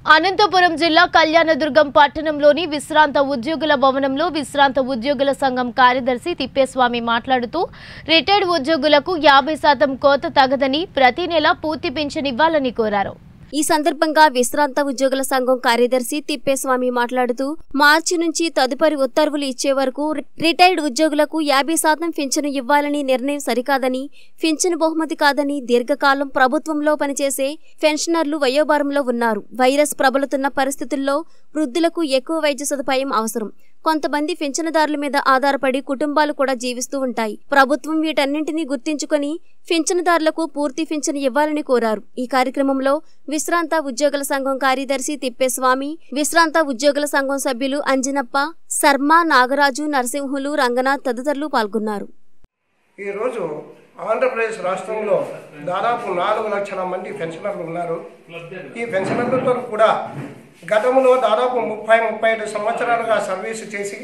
అనంతపురం జిల్లా కళ్యాణదుర్గం పట్టణంలోని విశ్రాంత ఉద్యోగుల భవనంలో విశ్రాంత ఉద్యోగుల సంఘం కార్యదర్శి తిప్పేస్వామి మాట్లాడుతూ రిటైర్డ్ ఉద్యోగులకు యాభై శాతం కోత తగదని ప్రతి నెల పూర్తి పింఛన్ ఇవ్వాలని కోరారు ఈ సందర్భంగా విశ్రాంత ఉద్యోగుల సంఘం కార్యదర్శి తిప్పేస్వామి మాట్లాడుతూ మార్చి నుంచి తదుపరి ఉత్తర్వులు ఇచ్చే వరకు రిటైర్డ్ ఉద్యోగులకు యాభై శాతం పింఛను ఇవ్వాలని నిర్ణయం సరికాదని పింఛను బహుమతి కాదని దీర్ఘకాలం ప్రభుత్వంలో పనిచేసే పెన్షనర్లు వయోభారంలో ఉన్నారు వైరస్ ప్రబలుతున్న పరిస్థితుల్లో వృద్ధులకు ఎక్కువ వైద్య సదుపాయం అవసరం కొంతమంది పింఛనుదారుల మీద ఆధారపడి కుటుంబాలు కూడా జీవిస్తూ ఉంటాయి ప్రభుత్వం వీటన్నింటినీ గుర్తించుకొని పింఛనుదారులకు పూర్తి పింఛను ఇవ్వాలని కోరారు ఈ కార్యక్రమంలో విశ్రాంత ఉద్యోగుల సంఘం కార్యదర్శి తిప్పేస్వామి విశ్రాంత ఉద్యోగుల సంఘం సభ్యులు అంజనప్ప శర్మ నాగరాజు నరసింహులు రంగనాథ్ తదితరులు పాల్గొన్నారు ఈరోజు ఆంధ్రప్రదేశ్ రాష్ట్రంలో దాదాపు నాలుగు లక్షల మంది పెన్షనర్లు ఉన్నారు ఈ పెన్షనర్లతో కూడా గతంలో దాదాపు ముప్పై ముప్పై ఐదు సంవత్సరాలుగా సర్వీసు చేసి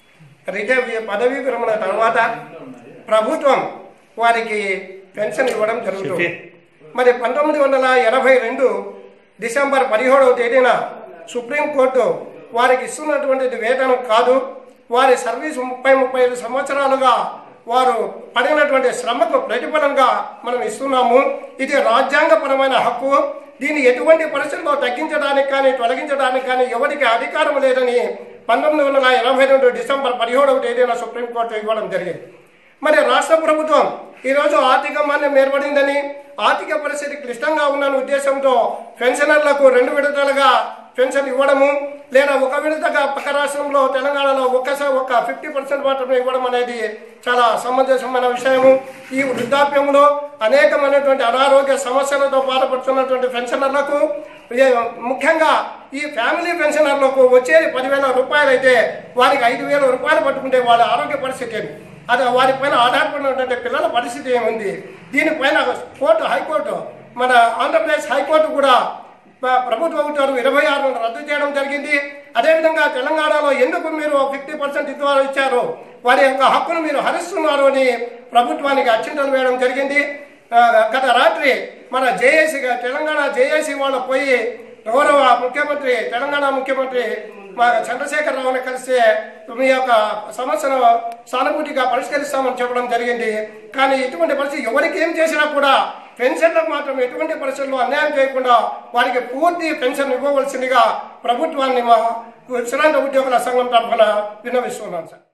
రిటైర్ పదవీ విరమణ తర్వాత ప్రభుత్వం వారికి పెన్షన్ ఇవ్వడం జరుగుతుంది మరి పంతొమ్మిది వందల ఎనభై రెండు డిసెంబర్ పదిహేడవ తేదీన సుప్రీంకోర్టు వారికి ఇస్తున్నటువంటిది వేతనం కాదు వారి సర్వీస్ ముప్పై ముప్పై ఐదు సంవత్సరాలుగా వారు పడినటువంటి శ్రమకు ప్రతిఫలంగా మనం ఇస్తున్నాము ఇది రాజ్యాంగపరమైన హక్కు దీన్ని ఎటువంటి పరిస్థితుల్లో తగ్గించడానికి కానీ తొలగించడానికి కానీ ఎవరికి అధికారం లేదని పంతొమ్మిది వందల ఎనభై రెండు డిసెంబర్ పదిహేడవ తేదీన సుప్రీంకోర్టు ఇవ్వడం జరిగింది మరి రాష్ట్ర ప్రభుత్వం ఈరోజు ఆర్థిక మాన్యం ఏర్పడిందని ఆర్థిక పరిస్థితి క్లిష్టంగా ఉన్న ఉద్దేశంతో పెన్షనర్లకు రెండు విడతలుగా పెన్షన్ ఇవ్వడము లేదా ఒక విడతగా పక్క రాష్ట్రంలో తెలంగాణలో ఒక్కసారి ఒక ఫిఫ్టీ పర్సెంట్ మాత్రమే ఇవ్వడం అనేది చాలా సమంజసమైన విషయము ఈ వృద్ధాప్యంలో అనేకమైనటువంటి అనారోగ్య సమస్యలతో బాధపడుతున్నటువంటి పెన్షనర్లకు ఏ- ముఖ్యంగా ఈ ఫ్యామిలీ పెన్షనర్లకు వచ్చేది పదివేల రూపాయలు అయితే వారికి ఐదు వేల రూపాయలు పట్టుకుంటే వాళ్ళ ఆరోగ్య పరిస్థితి ఏంటి అది వారిపైన ఆధారపడినటువంటి పిల్లల పరిస్థితి ఏముంది దీనిపైన కోర్టు హైకోర్టు మన ఆంధ్రప్రదేశ్ హైకోర్టు కూడా ప- ప్రభుత్వ ఉత్తర్వు ఇరవై ఆరు రద్దు చేయడం జరిగింది అదేవిధంగా తెలంగాణలో ఎందుకు మీరు ఫిఫ్టీ పర్సెంట్ ఇద్దరు ఇచ్చారు వారి యొక్క హక్కును మీరు హరిస్తున్నారు అని ప్రభుత్వానికి అచ్చింతలు వేయడం జరిగింది ఆ, గత రాత్రి మన జేఏసీ తెలంగాణ జేఏసీ వాళ్ళు పోయి గౌరవ ముఖ్యమంత్రి తెలంగాణ ముఖ్యమంత్రి మా చంద్రశేఖరరావుని కలిసి మీ యొక్క సమస్యను సానుభూతిగా పరిష్కరిస్తామని చెప్పడం జరిగింది కానీ ఇటువంటి పరిస్థితి ఎవరికి ఏం చేసినా కూడా పెన్షన్లకు మాత్రం ఎటువంటి పరిస్థితుల్లో అన్యాయం చేయకుండా వారికి పూర్తి పెన్షన్ ఇవ్వవలసిందిగా ప్రభుత్వాన్ని మా విశ్రాంత ఉద్యోగుల సంఘం తరఫున విన్నవిస్తున్నాను సార్